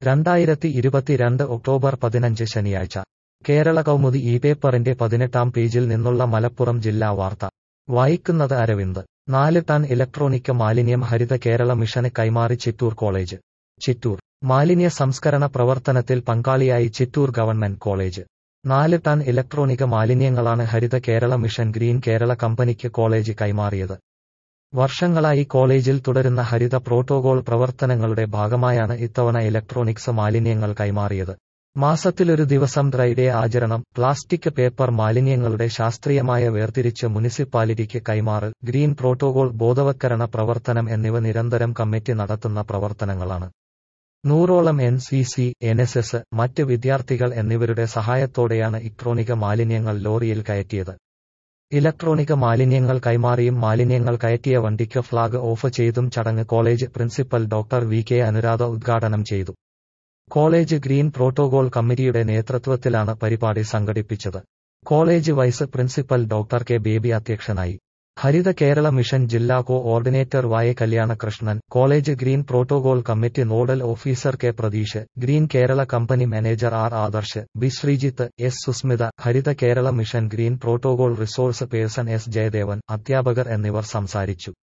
രണ്ടായിരത്തി ഇരുപത്തിരണ്ട് ഒക്ടോബർ പതിനഞ്ച് ശനിയാഴ്ച കേരള കൗമുദി ഈ പേപ്പറിന്റെ പതിനെട്ടാം പേജിൽ നിന്നുള്ള മലപ്പുറം ജില്ലാ വാർത്ത വായിക്കുന്നത് അരവിന്ദ് നാല് ടൺ ഇലക്ട്രോണിക് മാലിന്യം ഹരിത കേരള മിഷന് കൈമാറി ചിറ്റൂർ കോളേജ് ചിറ്റൂർ മാലിന്യ സംസ്കരണ പ്രവർത്തനത്തിൽ പങ്കാളിയായി ചിറ്റൂർ ഗവൺമെന്റ് കോളേജ് നാല് ടൺ ഇലക്ട്രോണിക് മാലിന്യങ്ങളാണ് ഹരിത കേരള മിഷൻ ഗ്രീൻ കേരള കമ്പനിക്ക് കോളേജ് കൈമാറിയത് വർഷങ്ങളായി കോളേജിൽ തുടരുന്ന ഹരിത പ്രോട്ടോകോൾ പ്രവർത്തനങ്ങളുടെ ഭാഗമായാണ് ഇത്തവണ ഇലക്ട്രോണിക്സ് മാലിന്യങ്ങൾ കൈമാറിയത് മാസത്തിലൊരു ദിവസം ഡ്രൈ ഡേ ആചരണം പ്ലാസ്റ്റിക് പേപ്പർ മാലിന്യങ്ങളുടെ ശാസ്ത്രീയമായ വേർതിരിച്ച് മുനിസിപ്പാലിറ്റിക്ക് കൈമാറൽ ഗ്രീൻ പ്രോട്ടോകോൾ ബോധവത്കരണ പ്രവർത്തനം എന്നിവ നിരന്തരം കമ്മിറ്റി നടത്തുന്ന പ്രവർത്തനങ്ങളാണ് നൂറോളം N C C N S S മറ്റ് വിദ്യാർത്ഥികൾ എന്നിവരുടെ സഹായത്തോടെയാണ് ഇലക്ട്രോണിക മാലിന്യങ്ങൾ ലോറിയിൽ കയറ്റിയത് ഇലക്ട്രോണിക മാലിന്യങ്ങൾ കൈമാറിയും മാലിന്യങ്ങൾ കയറ്റിയ വണ്ടിക്ക് ഫ്ളാഗ് ഓഫ് ചെയ്തും ചടങ്ങ് college principal doctor V K Anuradha ഉദ്ഘാടനം ചെയ്തു കോളേജ് ഗ്രീൻ പ്രോട്ടോകോൾ കമ്മിറ്റിയുടെ നേതൃത്വത്തിലാണ് പരിപാടി സംഘടിപ്പിച്ചത് college vice principal doctor K Baby അധ്യക്ഷനായി ഹരിത കേരള മിഷൻ ജില്ലാ കോ ഓർഡിനേറ്റർ വായ Kalyanakrishnan college green protocol committee nodal officer K Pratheesh green Kerala company manager R Adarsh B Sreejith S Susmitha Haritha Kerala mission green protocol resource person S Jayadevan അധ്യാപകർ എന്നിവർ സംസാരിച്ചു